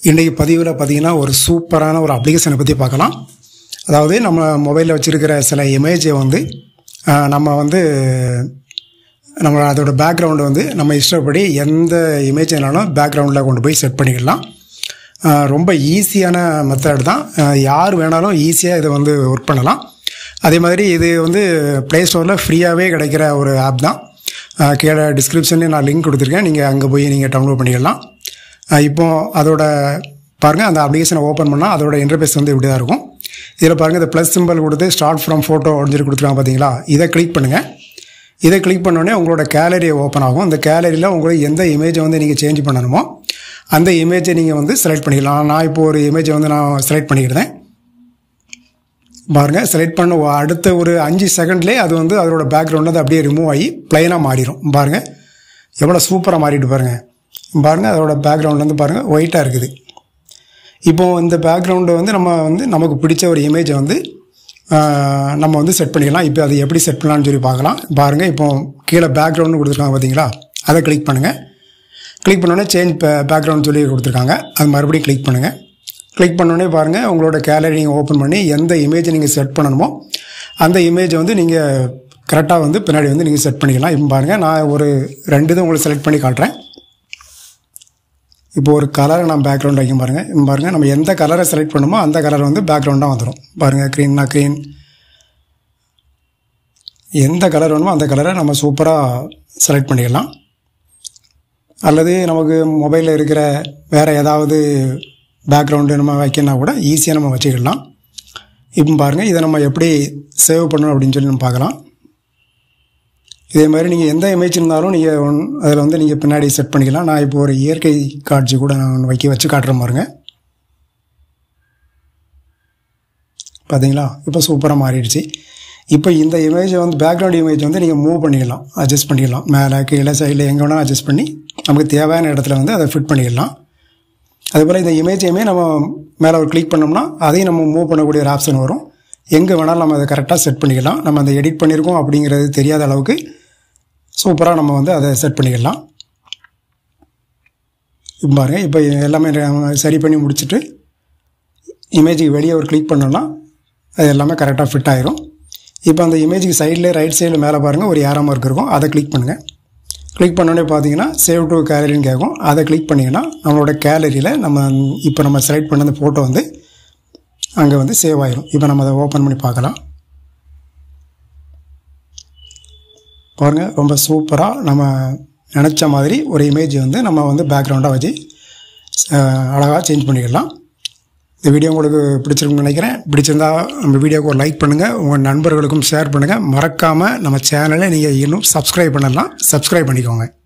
இன்றைக்கு பதிவில் பார்த்தீங்கன்னா ஒரு சூப்பரான ஒரு அப்ளிகேஷனை பற்றி பார்க்கலாம் அதாவது நம்ம மொபைலில் வச்சுருக்கிற சில இமேஜை வந்து ஆஹ், நம்ம வந்து நம்ம அதோட பேக்ரவுண்டை வந்து நம்ம இஷ்டப்படி எந்த இமேஜ் வேணாலும் பேக்ரவுண்டில் கொண்டு போய் செட் பண்ணிக்கலாம் ஆஹ், ரொம்ப ஈஸியான மெத்தட் தான் ஆஹ், யார் வேணாலும் ஈஸியாக இதை வந்து ஒர்க் பண்ணலாம் அதே மாதிரி இது வந்து ப்ளே ஸ்டோரில் ஃப்ரீயாகவே கிடைக்கிற ஒரு ஆப் தான் ஆஹ், கீழே டிஸ்கிரிப்ஷன்லேயும் நான் லிங்க் கொடுத்துருக்கேன் நீங்கள் அங்கே போய் நீங்கள் டவுன்லோட் பண்ணிக்கலாம் ஆஹ், இப்போ அதோட பாருங்கள் அந்த அப்ளிகேஷனை ஓப்பன் பண்ணால் அதோட இன்டர்பேஸ் வந்து இப்படி தான் இருக்கும் இதில் பாருங்கள் இந்த ப்ளஸ் சிம்பிள் கொடுத்து ஸ்டார்ட் ஃப்ரம் ஃபோட்டோ அப்படின்னு சொல்லி கொடுத்துருக்காங்க பார்த்தீங்களா இதை கிளிக் பண்ணுங்கள் இதை கிளிக் பண்ணோடனே உங்களோட கேலரி ஓப்பன் ஆகும் இந்த கேலரியில் உங்களுக்கு எந்த இமேஜை வந்து நீங்கள் சேஞ்ச் பண்ணணுமோ அந்த இமேஜை நீங்கள் வந்து செலக்ட் பண்ணிக்கலாம் நான் இப்போ ஒரு இமேஜை வந்து நான் செலக்ட் பண்ணிக்கிட்டேன் பாருங்கள் செலக்ட் பண்ண ஒ- அடுத்த ஒரு அஞ்சு செகண்ட்லேயே அது வந்து அதோட பேக்ரவுண்ட் வந்து அப்படியே ரிமூவ் ஆகி ப்ளைனாக மாறிடும் பாருங்கள் எவ்வளோ சூப்பராக மாறிட்டு பாருங்கள் பாருங்கள் அதோட பேக்ரவுண்ட் வந்து பாருங்கள் ஒயிட்டாக இருக்குது இப்போ இந்த பேக்ரவுண்டை வந்து நம்ம வந்து நமக்கு பிடிச்ச ஒரு இமேஜை வந்து ஆஹ், நம்ம வந்து செட் பண்ணிக்கலாம் இப்போ அது எப்படி செட் பண்ணலாம்னு சொல்லி பார்க்கலாம் பாருங்கள் இப்போ கீழே பேக்ரவுண்டு கொடுத்துருக்காங்க பார்த்தீங்களா அதை கிளிக் பண்ணுங்கள் கிளிக் பண்ணோடனே சேஞ்ச் பேக்ரவுண்ட் சொல்லி கொடுத்துருக்காங்க அது மறுபடியும் கிளிக் பண்ணுங்கள் கிளிக் பண்ணோடனே பாருங்கள் உங்களோட கேலரி நீங்கள் ஓப்பன் பண்ணி எந்த இமேஜை நீங்கள் செட் பண்ணணுமோ அந்த இமேஜை வந்து நீங்கள் கரெக்டாக வந்து பின்னாடி வந்து நீங்கள் செட் பண்ணிக்கலாம் இப்போ பாருங்கள் நான் ஒரு ரெண்டு இதை உங்களுக்கு செலக்ட் பண்ணி காட்டுறேன் இப்போ ஒரு கலரை நான் பேக்ரவுண்ட் வைக்கும் பாருங்கள் இப்போ பாருங்கள் நம்ம எந்த கலரை செலக்ட் பண்ணுமோ அந்த கலர் வந்து பேக்ரவுண்டாக வந்துடும் பாருங்கள் க்ரீன்னா க்ரீன் எந்த கலர் வேணுமோ அந்த கலரை நம்ம சூப்பராக செலக்ட் பண்ணிக்கலாம் அல்லது நமக்கு மொபைலில் இருக்கிற வேறு ஏதாவது பேக்ரவுண்டு நம்ம வைக்கணும்னா கூட ஈஸியாக நம்ம வச்சுக்கலாம் இப்போ பாருங்கள் இதை நம்ம எப்படி சேவ் பண்ணணும் அப்படின்னு சொல்லி நம்ம பார்க்கலாம் இதே மாதிரி நீங்கள் எந்த இமேஜ் இருந்தாலும் நீங்கள் ஒன் அதில் வந்து நீங்கள் பின்னாடி செட் பண்ணிக்கலாம் நான் இப்போ ஒரு இயற்கை காட்சி கூட நான் வைக்க வச்சு காட்டுறேன் பாருங்க பார்த்தீங்களா இப்போ சூப்பராக மாறிடுச்சு இப்போ இந்த இமேஜை வந்து பேக்ரவுண்ட் இமேஜ் வந்து நீங்கள் மூவ் பண்ணிக்கலாம் அட்ஜஸ்ட் பண்ணிக்கலாம் மேலே கீழே சைடில் எங்கே வேணாலும் அட்ஜஸ்ட் பண்ணி நமக்கு தேவையான இடத்துல வந்து அதை ஃபிட் பண்ணிக்கலாம் அதுபோல் இந்த இமேஜையுமே நம்ம மேலே ஒரு கிளிக் பண்ணோம்னா அதையும் நம்ம மூவ் பண்ணக்கூடிய ஒரு ஆப்ஷன் வரும் எங்கே வேணாலும் நம்ம அதை கரெக்டாக செட் பண்ணிக்கலாம் நம்ம அந்த எடிட் பண்ணியிருக்கோம் அப்படிங்கிறது தெரியாத அளவுக்கு சூப்பராக நம்ம வந்து அதை செட் பண்ணிக்கலாம் இப்போ பாருங்க இப்போ எல்லாமே நம்ம சரி பண்ணி முடிச்சுட்டு இமேஜுக்கு வெளியே ஒரு கிளிக் பண்ணோம்னா அது எல்லாமே கரெக்டாக ஃபிட் ஆயிரும் இப்போ அந்த இமேஜுக்கு சைடில் ரைட் சைடில் மேலே பாருங்கள் ஒரு ஏரோ மார்க் இருக்கும் அதை கிளிக் பண்ணுங்கள் கிளிக் பண்ணோடனே பார்த்தீங்கன்னா சேவ் டு கேலரின்னு கேட்கும் அதை கிளிக் பண்ணிங்கன்னா நம்மளோட கேலரியில் நம்ம இப்போ நம்ம செலக்ட் பண்ண அந்த ஃபோட்டோ வந்து அங்கே வந்து சேவ் ஆயிரும் இப்போ நம்ம அதை ஓப்பன் பண்ணி பார்க்கலாம் பாருங்கள் ரொம்ப சூப்பராக நம்ம நினச்ச மாதிரி ஒரு இமேஜ் வந்து நம்ம வந்து பேக்ரவுண்டாக வச்சு அழகாக சேஞ்ச் பண்ணிக்கலாம் இந்த வீடியோ உங்களுக்கு பிடிச்சிருக்குன்னு நினைக்கிறேன் பிடிச்சிருந்தா நம்ம வீடியோக்கு ஒரு லைக் பண்ணுங்கள் உங்கள் நண்பர்களுக்கும் ஷேர் பண்ணுங்கள் மறக்காமல் நம்ம சேனலை நீங்கள் இன்னும் சப்ஸ்கிரைப் பண்ணலாம் சப்ஸ்கிரைப் பண்ணிக்கோங்க